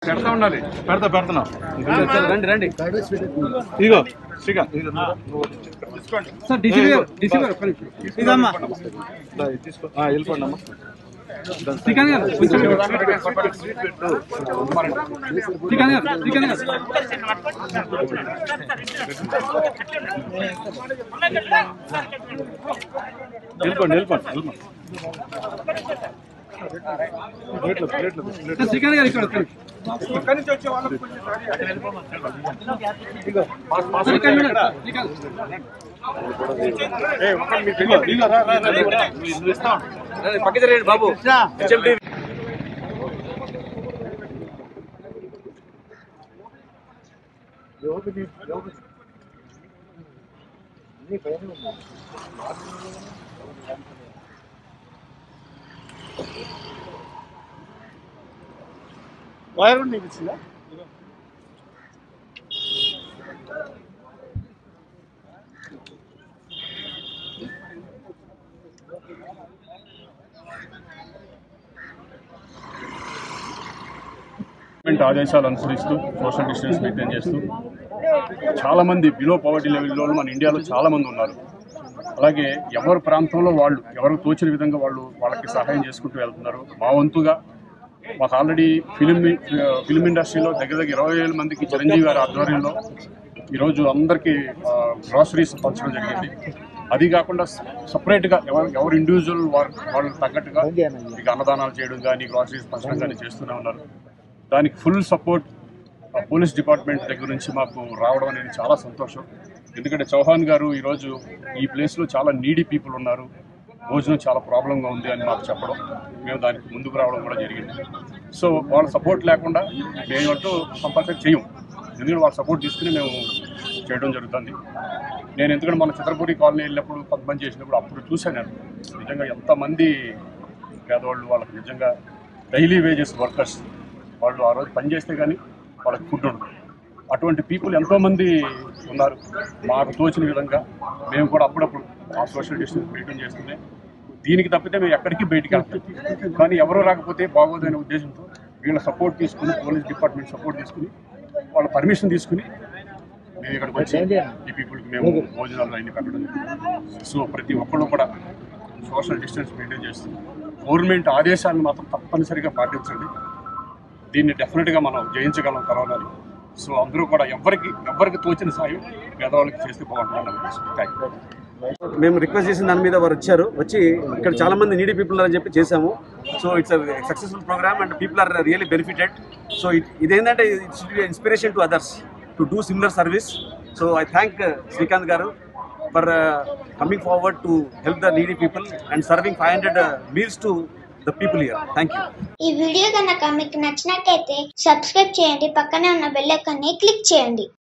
పెడతా ఉండాలి పెడతా పెడుతున్నాం రండి రండి ఇదిగో శ్రీకాంత్ ఇదిగో నువ్వు తీసుకోండి సార్ డీసీ గారు డీసీ గారు ఒక్క నిమిషం. ఇదమ్మా దా, ఇది తీసుకో ఆ, వెళ్ళిపోండి అమ్మా శ్రీకాంత్ గారు కొంచెం స్వీట్ పెట్టు శ్రీకాంత్ గారు శ్రీకాంత్ గారు వెళ్ళిపోండి వెళ్ళిపోండి వెళ్ళిపోండి ప్లేట్లు ప్లేట్లు ప్లేట్లు సార్ శ్రీకాంత్ గారు ఇక్కడ ఒక్క నిమిషం. శ్రీకాంత్ గారు శ్రీకాంత్ ఏ, ఒక్కడు మీకు ఇదిగో, ఇదిగో, రా, రా, రా, నువ్వు రా. నువ్వు నువ్వు ఇస్తా ఉండు. పక్కన జరగండి బాబు హెచ్ఎండి వైర్ నీకు ఇచ్చిందా గవర్నమెంట్ ఆదేశాలు అనుసరిస్తూ సోషల్ డిస్టెన్స్ మెయింటైన్ చేస్తూ చాలా మంది బిలో పవర్టీ లెవెల్లో మన ఇండియాలో చాలా మంది ఉన్నారు అలాగే ఎవరి ప్రాంతంలో వాళ్ళు ఎవరికి తోచిన విధంగా వాళ్ళు వాళ్ళకి సహాయం చేసుకుంటూ వెళ్తున్నారు మా వంతుగా మాకు ఆల్రెడీ ఫిలిం ఫిలిం ఇండస్ట్రీలో దగ్గర దగ్గర ఇరవై వేల మందికి చిరంజీవి గారి ఆధ్వర్యంలో ఈరోజు అందరికీ గ్రాసరీస్ పంచడం జరిగింది అది కాకుండా సపరేట్గా ఎవరు ఎవరు ఇండివిజువల్ వారు వాళ్ళకి తగ్గట్టుగా ఇక అన్నదానాలు చేయడం కానీ గ్రాసరీస్ పంచడం కానీ చేస్తూనే ఉన్నారు దానికి ఫుల్ సపోర్ట్ పోలీస్ డిపార్ట్మెంట్ దగ్గర నుంచి మాకు రావడం అనేది చాలా సంతోషం ఎందుకంటే చౌహాన్ గారు ఈరోజు ఈ ప్లేస్లో చాలా నీడీ పీపుల్ ఉన్నారు భోజనం చాలా ప్రాబ్లంగా ఉంది అని మాకు చెప్పడం మేము దానికి ముందుకు రావడం కూడా జరిగింది సో వాళ్ళ సపోర్ట్ లేకుండా మేమంటూ కంపల్సరీ చేయం ఎందుకంటే వాళ్ళ సపోర్ట్ తీసుకుని మేము చేయడం జరుగుతుంది నేను ఎందుకంటే మన చిత్రపూరి కాలనీ వెళ్ళినప్పుడు కొంతమంది చేసినప్పుడు అప్పుడు చూశాను నేను నిజంగా ఎంతమంది పేదవాళ్ళు వాళ్ళకి నిజంగా డైలీ వేజెస్ వర్కర్స్ వాళ్ళు ఆ రోజు పని చేస్తే కానీ వాళ్ళకి ఫుడ్ ఉండదు అటువంటి పీపుల్ ఎంతోమంది ఉన్నారు మాకు తోచిన విధంగా మేము కూడా అప్పుడప్పుడు ఆ సోషల్ డిస్టెన్స్ మెయింటైన్ చేస్తుంది దీనికి తప్పితే మేము ఎక్కడికి బయటికి వెళ్తాం కానీ ఎవరు రాకపోతే బాగోదనే ఉద్దేశంతో వీళ్ళ సపోర్ట్ తీసుకుని పోలీస్ డిపార్ట్మెంట్ సపోర్ట్ తీసుకుని వాళ్ళ పర్మిషన్ తీసుకుని మేము ఇక్కడికి వచ్చి ఈ పీపుల్కి మేము భోజనాలు అన్ని పెట్టడం జరిగింది. సో ప్రతి ఒక్కళ్ళు కూడా సోషల్ డిస్టెన్స్ మెయింటైన్ చేస్తూ గవర్నమెంట్ ఆదేశాలను మాత్రం తప్పనిసరిగా పాటించండి దీన్ని డెఫినెట్గా మనం జయించగలం కరోనాని సో అందరూ కూడా ఎవరికి ఎవరికి తోచిన సాయం పేదవాళ్ళకి చేస్తే బాగుంటుంది థ్యాంక్ యూ మేము రిక్వెస్ట్ చేసిన దాని మీద వారు వచ్చారు వచ్చి ఇక్కడ చాలా మంది నీడీ పీపుల్ అని చెప్పి చేసాము so it's successful program and people are really benefited so ఇదేంటంటే it's inspiration to others to do similar service so I thank Srikanth garu for coming forward to help the needy people and serving five hundred meals to the people here thank you ఈ video కనుక మీకు నచ్చినట్టయితే subscribe చేయండి పక్కనే ఉన్న bell ఐకాన్ని click చేయండి